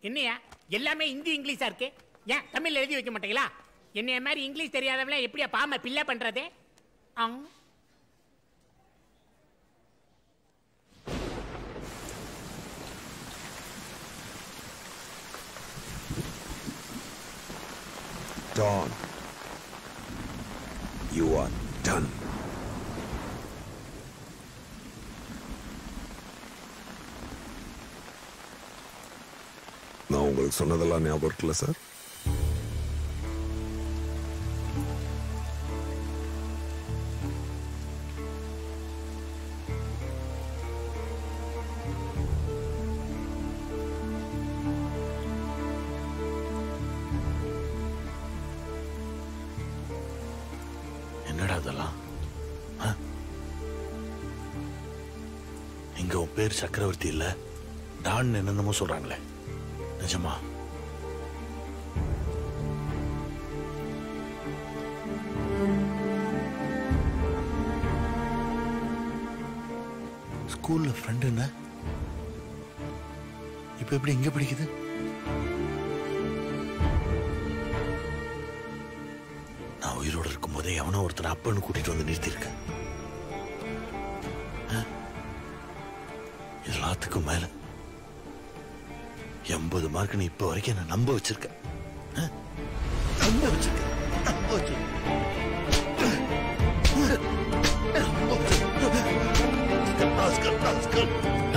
என்னையா எல்லாமே இந்தி இங்கிலீஷா இருக்கு ஏன் தமிழ்ல எழுதி வைக்க மாட்டீங்களா என்னைய மாதிரி இங்கிலீஷ் தெரியாதவள எப்படியா பாம பிள்ளை பண்றது அங் Dawn. You are done. நான் உங்களுக்கு சொன்னதெல்லாம் ஞாபகம் இருக்குல்ல சார் என்னடா இதெல்லாம் ஆ? இங்க உன் பேர் சக்கரவர்த்தி இல்ல டான் என்னென்னமோ சொல்றாங்களே நிஜமா ஸ்கூல்ல ஃப்ரெண்ட் என்ன இப்ப எப்படி இங்க படிக்குது நான் உயிரோட இருக்கும்போதே எவனோ ஒருத்தர் அப்பன்னு கூட்டிட்டு வந்து நிறுத்தியிருக்கேன் ஆ? எல்லாத்துக்கும் மேல எண்பது மார்க் நீ இப்ப வரைக்கும் என்ன நம்ப வச்சிருக்க ஆ? நம்ப வச்சிருக்க நம்ப வச்சிருக்க நம்ப வச்சிருக்க. Rascal, rascal.